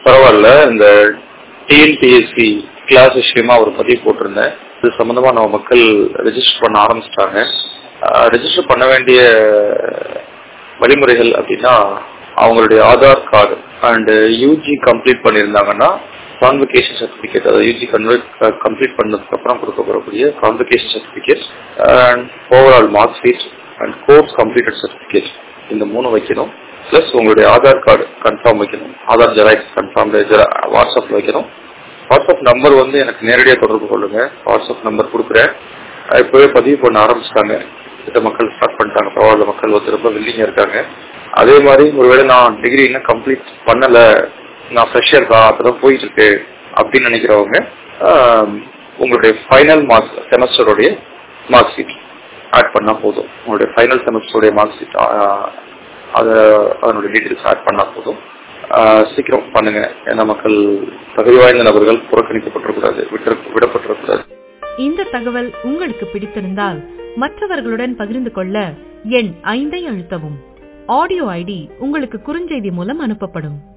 பரவாயில்ல இந்த TNPSC class விஷயமா ஒரு பதிவு போட்டிருந்தேன் இது சம்பந்தமா நம்ம மக்கள் ரெஜிஸ்டர் பண்ண ஆரம்பிச்சிட்டாங்க ரெஜிஸ்டர் பண்ண வேண்டிய வழிமுறைகள் அப்படின்னா அவங்களுடைய Aadhaar card and UG complete பண்ணியிருந்தாங்கன்னா கான்வெகேஷன் சர்டிபிகேட் அதாவது யூஜி கன்வெர்ட் கம்ப்ளீட் பண்ணதுக்கு அப்புறம் கொடுக்கப்படக்கூடிய convocation certificate and overall mark sheet and course completed certificate இந்த மூணு வைக்கணும் பிளஸ் உங்களுடைய ஆதார் கார்டு கன்ஃபார்ம் வைக்கணும் ஆதார் ஜெராக்ஸ் கன்ஃபார்ம் வாட்ஸ்அப்ல வைக்கணும் வாட்ஸ்அப் நம்பர் வந்து எனக்கு நேரடியாக தொடர்பு கொள்ளுங்க வாட்ஸ்அப் நம்பர் கொடுக்குறேன் இப்பவே பதிவு பண்ண ஆரம்பிச்சிட்டாங்க கிட்ட மக்கள் ஸ்டார்ட் பண்ணிட்டாங்க பரவாயில்ல மக்கள் வந்து ரொம்ப வில்லிங்க இருக்காங்க அதே மாதிரி ஒருவேளை நான் டிகிரி இன்னும் கம்ப்ளீட் பண்ணல நான் ஃப்ரெஷர் தான் அப்பதான் போயிட்டு இருக்கு அப்படின்னு நினைக்கிறவங்க உங்களுடைய ஃபைனல் மார்க்ஸ் செமஸ்டருடைய மார்க் ஷீட் ஆட் பண்ணா போதும் உங்களுடைய ஃபைனல் செமஸ்டருடைய மார்க் ஷீட் அதை அதனுடைய டீட்டெயில்ஸ் ஆட் பண்ணா போதும் சீக்கிரம் பண்ணுங்க ஏன்னா மக்கள் தகுதி வாய்ந்த நபர்கள் புறக்கணிக்கப்பட்டிருக்கூடாது விட்டு விடப்பட்டிருக்கூடாது இந்த தகவல் உங்களுக்கு பிடித்திருந்தால் மற்றவர்களுடன் பகிர்ந்து கொள்ள எண் ஐந்தை அழுத்தவும் ஆடியோ ஐடி உங்களுக்கு குறுஞ்செய்தி மூலம் அனுப்பப்படும்